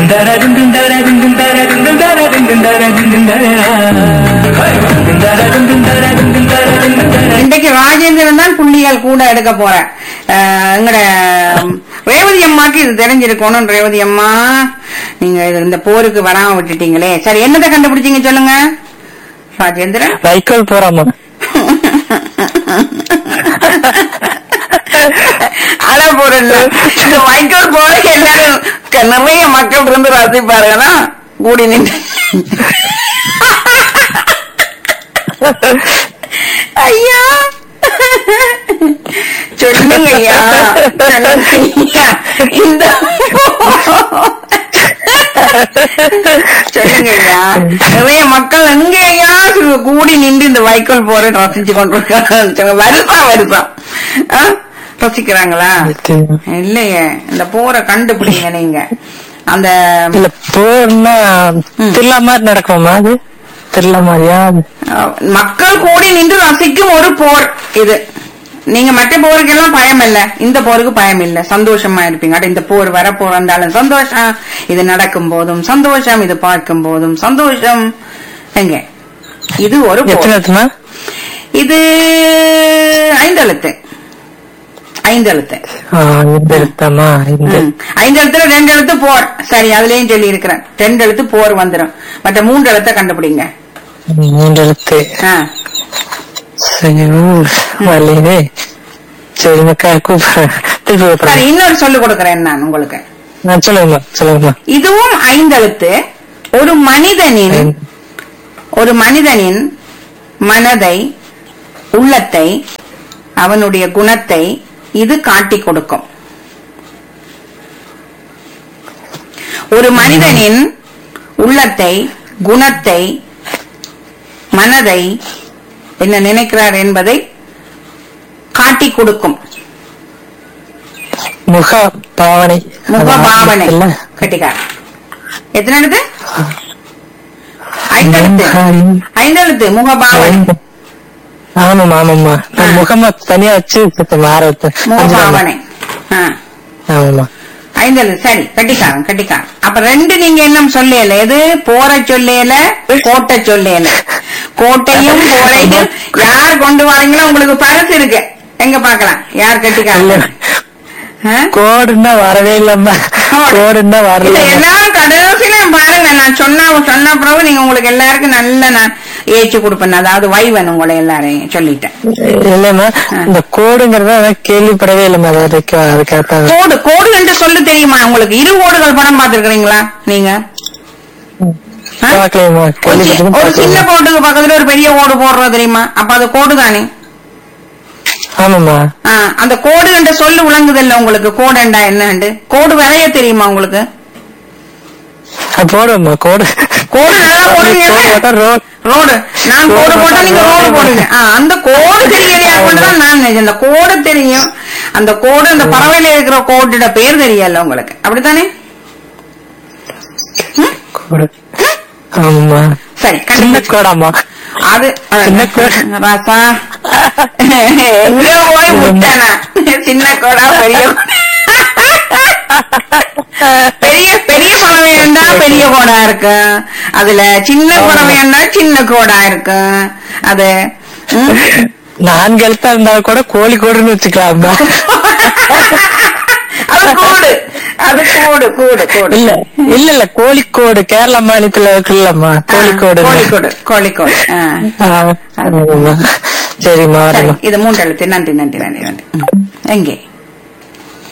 இன்றைக்கு ராஜேந்திரன் தான் புள்ளிகள் கூட எடுக்க போறேன் அஹ், எங்கட ரேவதி அம்மாக்கு இது தெரிஞ்சிருக்கணும் ரேவதி அம்மா நீங்க இது இந்த போருக்கு வராம விட்டுட்டீங்களே சரி என்னத்தை கண்டுபிடிச்சீங்க சொல்லுங்க ராஜேந்திரன் வைக்கோல் போறாமா அழ போறல இந்த வைக்கோல் போல எல்லாரும் க- நிறைய மக்கள் இருந்து ரசிப்பாருங்கன்னா கூடி நின்று ஐயா சொல்லுங்க ஐயா சொல்லுங்க ஐயா. இந்த சொல்லுங்க ஐயா நிறைய மக்கள் எங்க ஐயா சு- கூடி நின்று இந்த வைக்கோல் போற ரசிச்சு கொண்டிருக்காங்க வருஷம் வருஷம் ஆ? ரசிக்கிறாங்களா இல்லையே இந்த போரை கண்டுபிடிங்க நீங்க அந்த இல்ல போர்னா ம். திருவிழா மாதிரி நடக்குமா அது திருவிழா மாதிரியா அஹ், மக்கள் கூடி நின்று ரசிக்கும் ஒரு போர் இது நீங்க மற்ற போருக்கெல்லாம் பயம் இல்ல இந்த போருக்கு பயம் இல்ல சந்தோஷமா இருப்பீங்க அட இந்த போர் வர போறாலும் சந்தோஷம் இது நடக்கும் போதும் சந்தோஷம் இது பார்க்கும் போதும் சந்தோஷம் எங்க இது ஒரு எத்தனை போர் எழுத்துமா இது ஐந்தெழுத்து ஐந்தெழுத்து ஆ, இந்த எழுத்தாமா இந்த ம். ஐந்து எழுத்துல ரெண்டு எழுத்து போர் சரி அதுலயும் சொல்லி இருக்கிறேன் ரெண்டு எழுத்து போர் வந்துடும் மற்ற மூன்று எழுத்தை கண்டுபிடிங்க மூன்று எழுத்து ஆ. சரி வரலையே சரி மக்கா கூப்பிடுறேன் திருப்பி சரி கூப்பிடுறேன் இன்னொரு சொல்லு கொடுக்கறேன் நான் உங்களுக்கு நான் சொல்லுங்கம்மா சொல்லுங்கம்மா இதுவும் ஐந்தெழுத்து ஒரு மனிதனின் ஒரு மனிதனின் மனதை உள்ளத்தை அவனுடைய குணத்தை இது காட்டிக் கொடுக்கும் ஒரு மனிதனின் உள்ளத்தை குணத்தை மனதை என்ன நினைக்கிறார் என்பதை காட்டிக் கொடுக்கும் முக பாவனை முக பாவனை இல்ல கட்டிக்கார் எத்தனை எழுத்து ஐந்தெழுத்து ஐந்தெழுத்து முக பாவனை ஆமாமா ஆமாம்மா நான் முகமா தனியா வச்சு ஆரத்து முக பாவனை ஆ. ஆமாமா ஐந்தெழுத்து சரி கட்டிக்காரன் கட்டிக்காரன் அப்ப ரெண்டு நீங்க என்ன சொல்லல எது போற சொல்லல கோட்டை சொல்லல கோட்டையும் போரையும் யார் கொண்டு வரீங்களோ உங்களுக்கு பரிசு இருக்கு எங்க பாக்கலாம் யார் கட்டிக்காரன் ஆ? கோடுன்னா வரவே இல்லம்மா கோடுன்னா இல்ல வரல எல்லாரும் கடைசியில பாருங்க நான் சொன்ன சொன்ன பிறகு நீங்க உங்களுக்கு எல்லாருக்கும் நல்ல நான் ஏச்சு கொடுப்பேன் அதாவது வைவன் உங்களை எல்லாரையும் சொல்லிட்டேன் இல்லம்மா இந்த கோடுங்கறத நான் கேள்விப்படவே இல்லம்மா அது வரைக்கும் அதுக்காக கோடு கோடு என்று சொல்லு தெரியுமா உங்களுக்கு இரு கோடுகள் படம் பார்த்திருக்கிறீங்களா நீங்க ஆ? பார்க்கலையம்மா ஒரு சி- கேள்விப்பட்டு ஒரு சின்ன பார்க்கலையா கோட்டுக்கு பக்கத்துல ஒரு பெரிய கோடு போடுறது தெரியுமா அப்ப அது கோடு தானே ஆமாம்மா ஆ, அந்த கோடு என்ற சொல்லு விளங்குது இல்ல உங்களுக்கு கோடுண்டா என்னண்டு கோடு வரைய தெரியுமா உங்களுக்கு அது போடுவோம்மா கோடு கோடு நல்லா போடுவீங்க கோடு போட்டா ரோட் ரோடு நான் கோடு போட்டா நீங்க ரோடு போடுங்க ஆ, அந்த கோடு தெரியலையா தான் நான் நினைச்சேன் அந்த கோடு தெரியும் அந்த கோடு அந்த பறவையில இருக்கிற கோட்டோட பேர் தெரியல உங்களுக்கு அப்படித்தானே கோடு ஆமாம்மா சரி சின்ன கண்டிப்பா கோடாம்மா அது சின்ன கோடு. ராசா எங்க போய் முட்டானா சின்ன கோடா பெரிய கோடா? பெரிய பெரிய பறவை இருந்தா பெரிய கோடா இருக்கு அதுல சின்ன பறவை இருந்தா சின்ன கோடா இருக்கு அது ம், நான்கு எழுத்தா இருந்தா கூட கோழி கோடுன்னு வச்சுக்கலாம்மா அது கூடு அது கூடு கூடு கூடு இல்ல இல்ல இல்ல கோழிக்கோடு கேரளா மாநிலத்துல இருக்குல்லம்மா கோழிக்கோடு கோழிக்கோடு கோழிக்கோடு ஆ. ஆ, ஆமாம்மா. சரிம்மா சரி வரேம்மா இது மூன்று எழுத்து நன்றி நன்றி நன்றி நன்றி ம். எங்கே